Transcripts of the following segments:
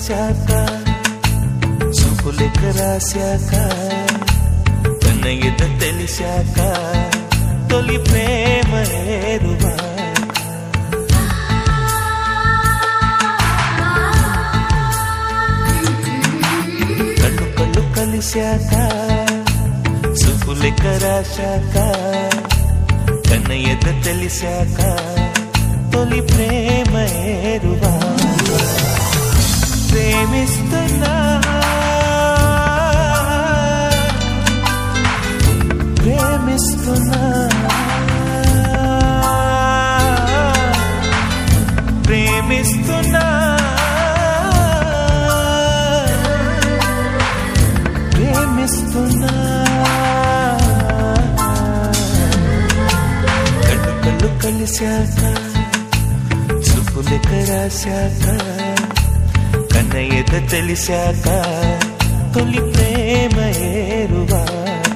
కలిశాక చూపులెక్క రాశాక కన్న ఎద తెలిసాక తొలి ప్రేమ ఏరువా కళ్ళు కళ్ళు కలిశాక చూపులెక్క రాశాక కన్న ఎద తెలిసాక తొలి ప్రేమ ఏరువా ప్రేమిస్తున్నా ప్రేమిస్తున్నా ప్రేమిస్తున్నా ప్రేమిస్తున్నా కళ్ళు కళ్ళు కలిశాక చూపులెక్క రాశాక కన్న ఎద తెలిసాక తొలి ప్రేమ ఏరువాక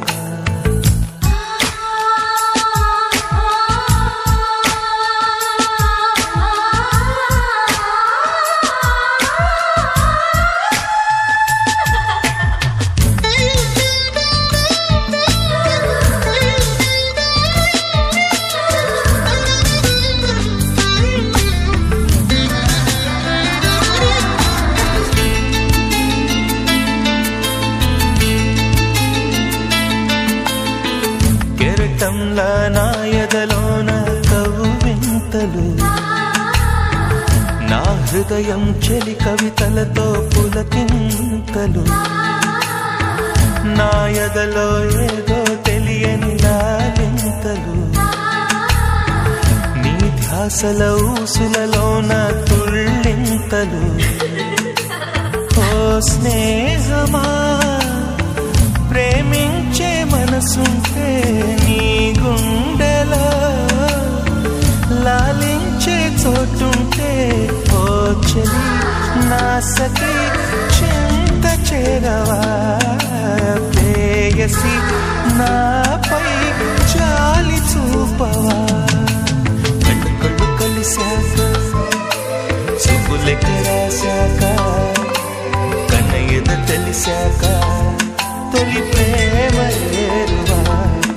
కెరటంలా నాయదలోన కవ్వింతలు నా హృదయం చెలి కవితలతో పులకింతలు నాయదలో ఏదో తెలియని లాలింతలు నీ ధ్యాసల ఊసులలోన తుళ్ళింతలు ఓ స్నేహమా ప్రేమించే మనసుంటే నీ గుండెలో లాలించే చోటుంటే ఓ చెలి నా సఖి చింత చేరవా ప్రేయసి నాపై చాలి చూపవా కళ్ళు కళ్ళు కలిశాక చూపులెక్క రాశాక కన్న ఎద తెలిసాక తొలి ప్రేమ ఏరువాక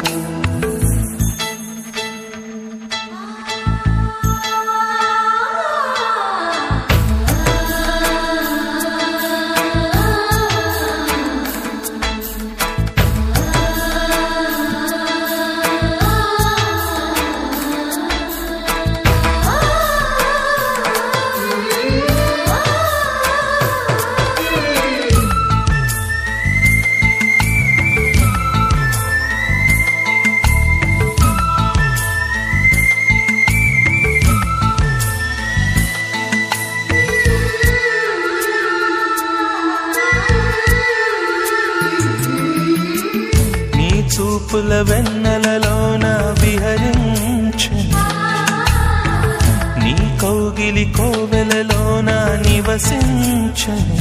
నీ చూపుల వెన్నెలలోన విహరించని నీ కౌగిలి కోవెలలోన నివసించని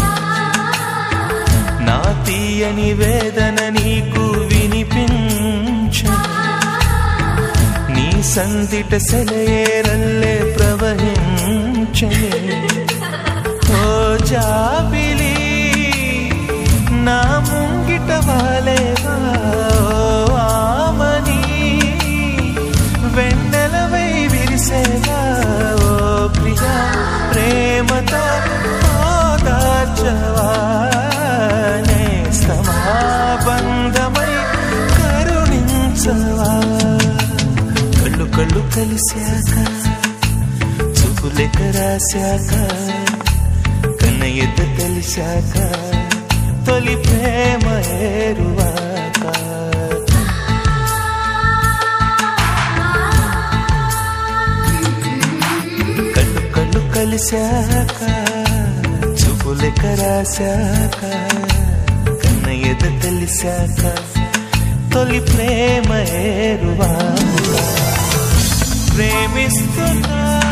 నా తీయని వేదన నీకు వినిపించని నీ సందిట సెలయేరల్లే ప్రవహించని ఓ జాబిలి నా ముంగిట వాలేవా ఓ ఆమని వెన్నెలవై విరిసేవా ఓ ప్రియా ప్రేమతో ఓదార్చవా నేస్తమా బంధమై కరుణించవా కళ్ళు కళ్ళు కలిశాక చూపులెక్క రాశాక కన్న ఎద్ద తెలిసాక తొలి ప్రేమ ఏరువాక కళ్ళు కళ్ళు కలిశాక చూపులెక్క రాశాక కన్న ఎద తెలిసాక తొలి ప్రేమ ఏరువాక ప్రేమిస్తున్నా